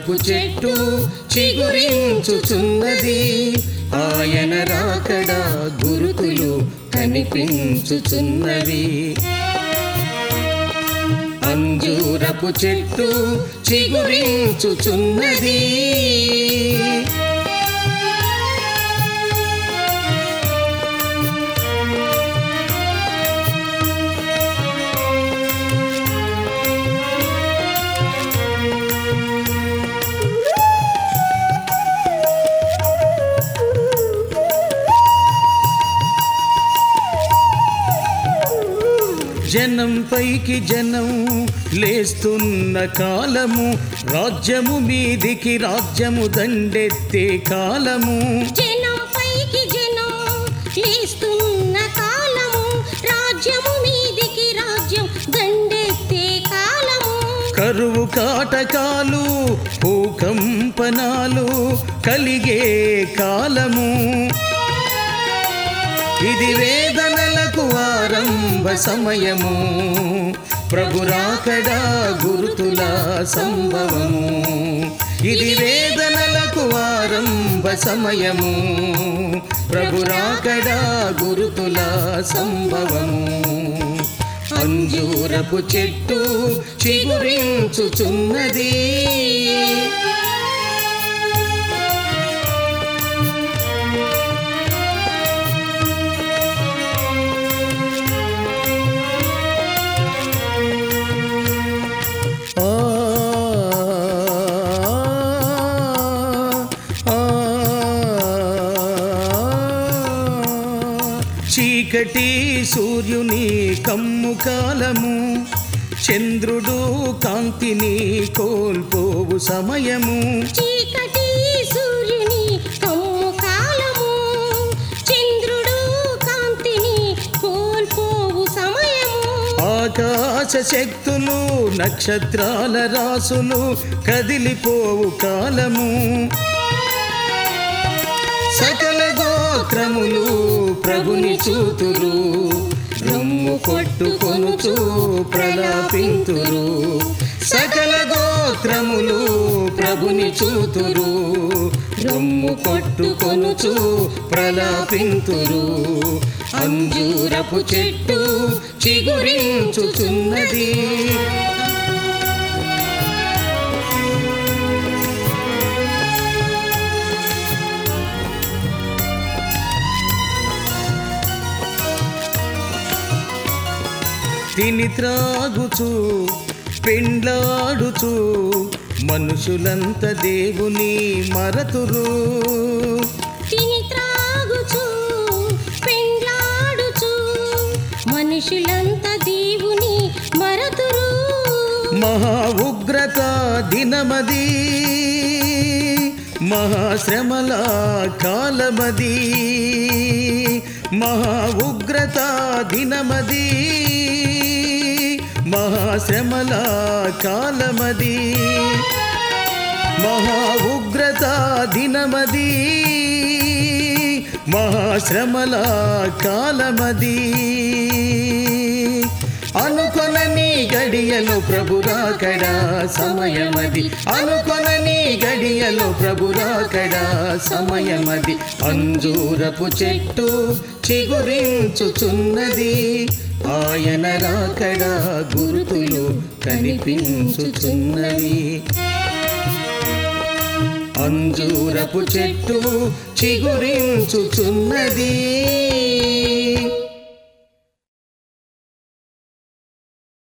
అంజూరపు చెట్టు చిగురించుచున్నది ఆయన రాకడా గురుతులు కనిపించుచున్నవి అంజూరపు చెట్టు చిగురించుచున్నది జనం పైకి జనం లేస్తున్న కాలము రాజ్యము మీదికి రాజ్యము దండెత్తే కాలము జనం పైకి జనం లేస్తున్న కాలము రాజ్యము మీదికి రాజ్యం దండెత్తే కాలము కరువు కాటకాలు భూకంపనాలు కలిగే కాలము ఇది వేదనలకు ఆరంభ సమయము ప్రభురాకడా గురుతుల సంభవము ఇది వేదనలకు ఆరంభ సమయము ప్రభురాకడా గురుతుల సంభవము అంజూరపు చెట్టు చిగురించుచున్నది ఆ ఆ చీకటి సూర్యుని కమ్ము కాలము చంద్రుడు కాంతిని కోల్పోవు సమయము చీకటి సూర్యుని కమ్ము కాలము చంద్రుడు కాంతిని కోల్పోవు సమయము ఆకాశ శక్తులు నక్షత్రాల రాసులు కదిలిపోవు కాలము సకల గోత్రములు ప్రభుని చూతురు రొమ్ము కొట్టుకొనుచు ప్రలాపింతురు సకల గోత్రములు ప్రభుని చూతురు రొమ్ము కొట్టుకొనుచు ప్రలాపింతురు అంజూరపు చెట్టు చిగురించుచున్నది తిని త్రాగుచు పెండ్లాడుచు మనుషులంత దేవుని మరతురు తిని త్రాగుచు పెండ్లాడుచు మనుషులంతా దేవుని మరతురు మహా ఉగ్రత దినమది మహాశ్రమల కాలమది మహా ఉగ్రత దినమది మహాశ్రమల కాలమది మహా ఉగ్రత దినమది మహాశ్రమల కాలమది అనుకొనని గడియలో ప్రభురాకడా సమయమది అనుకొనని గడియలో ప్రభురాకడా సమయమది అంజూరపు చెట్టు చిగురించుచున్నది ఆయన రాకడా గురుతులు కనిపించుచున్నవి అంజూరపు చెట్టు చిగురించుచున్నది